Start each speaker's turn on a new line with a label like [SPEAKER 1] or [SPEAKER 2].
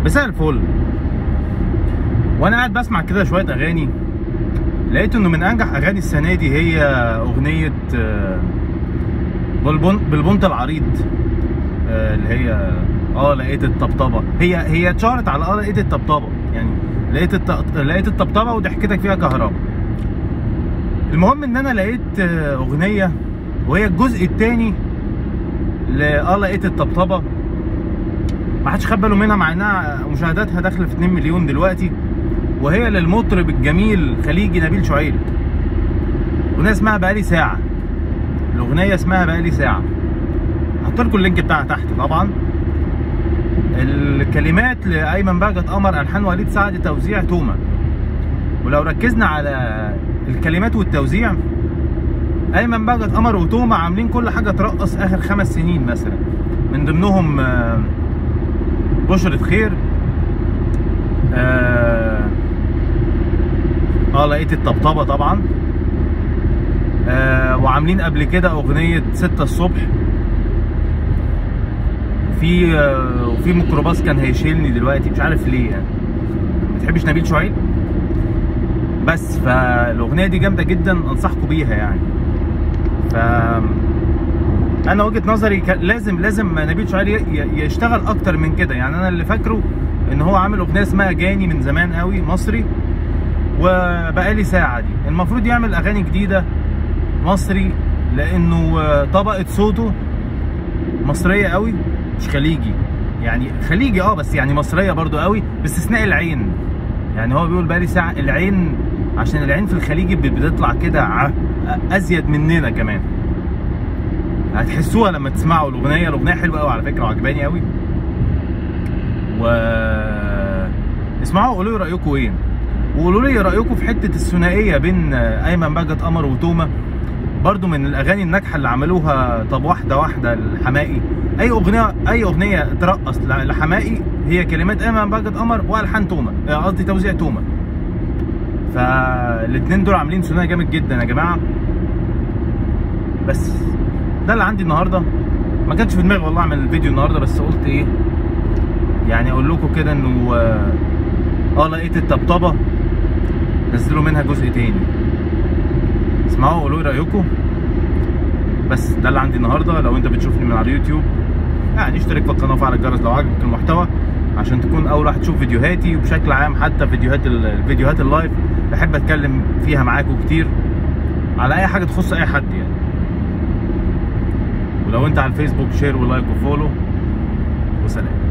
[SPEAKER 1] مساء الفل وانا قاعد بسمع كده شويه اغاني لقيت انه من انجح اغاني السنه دي هي اغنيه آه، بالبن بالبنط العريض آه، اللي هي اه لقيت الطبطبه هي هي اتشهرت على اه لقيت الطبطبه يعني لقيت الط... لقيت الطبطبه وضحكتك فيها كهرباء المهم ان انا لقيت آه، اغنيه وهي الجزء الثاني ل اه لقيت الطبطبه ما حدش خد باله منها مع انها مشاهداتها داخله في 2 مليون دلوقتي وهي للمطرب الجميل خليجي نبيل شعيب اغنيه اسمها بقالي ساعه الاغنيه اسمها بقالي ساعه هحط لكم اللينك بتاعها تحت طبعا الكلمات لايمن بهجت قمر الحان وليد سعد توزيع توما ولو ركزنا على الكلمات والتوزيع ايمن بهجت قمر وتوما عاملين كل حاجه ترقص اخر خمس سنين مثلا من ضمنهم آه، بشرة خير اه, آه لقيت الطبطبة طبعا آه وعاملين قبل كده اغنية ستة الصبح في آه وفي ميكروباص كان هيشيلني دلوقتي مش عارف ليه يعني ما بتحبش نبيل شعيب بس فالاغنية دي جامدة جدا انصحكم بيها يعني ف انا وجهه نظري ك- لازم لازم نبيل شعيب ي- ي- يشتغل اكتر من كده يعني انا اللي فاكره ان هو عامل اغنيه اسمها جاني من زمان قوي مصري وبقالي ساعه دي المفروض يعمل اغاني جديده مصري لانه آه، طبقه صوته مصريه قوي مش خليجي يعني خليجي اه بس يعني مصريه برضو قوي باستثناء العين يعني هو بيقول بقالي ساعه العين عشان العين في الخليجي بت- بتطلع كده ع- ازيد مننا كمان هتحسوها لما تسمعوا الاغنيه الاغنيه حلوه قوي على فكره وعجباني قوي و اسمعوا قولوا لي رايكم ايه وقولوا لي رايكم في حته الثنائيه بين ايمن بهجت قمر وتومه برضو من الاغاني الناجحه اللي عملوها طب واحده واحده الحمائي اي اغنيه اي اغنيه ترقص ل- لحمائي هي كلمات ايمن بهجت قمر والحان تومه آه، قصدي توزيع تومه فالاثنين دول عاملين ثنائي جامد جدا يا جماعه بس ده اللي عندي النهارده ما كانش في دماغي والله اعمل الفيديو النهارده بس قلت ايه يعني اقول لكم كده انه اه آه، لقيت الطبطبه نزلوا منها جزء تاني اسمعوا وقولوا لي رايكم بس ده اللي عندي النهارده لو انت بتشوفني من على اليوتيوب يعني اشترك في القناه وفعل الجرس لو عجبك المحتوى عشان تكون اول واحد تشوف فيديوهاتي وبشكل عام حتى فيديوهات ال- الفيديوهات اللايف بحب اتكلم فيها معاكم كتير على اي حاجه تخص اي حد يعني ولو انت على الفيسبوك شير ولايك وفولو وسلام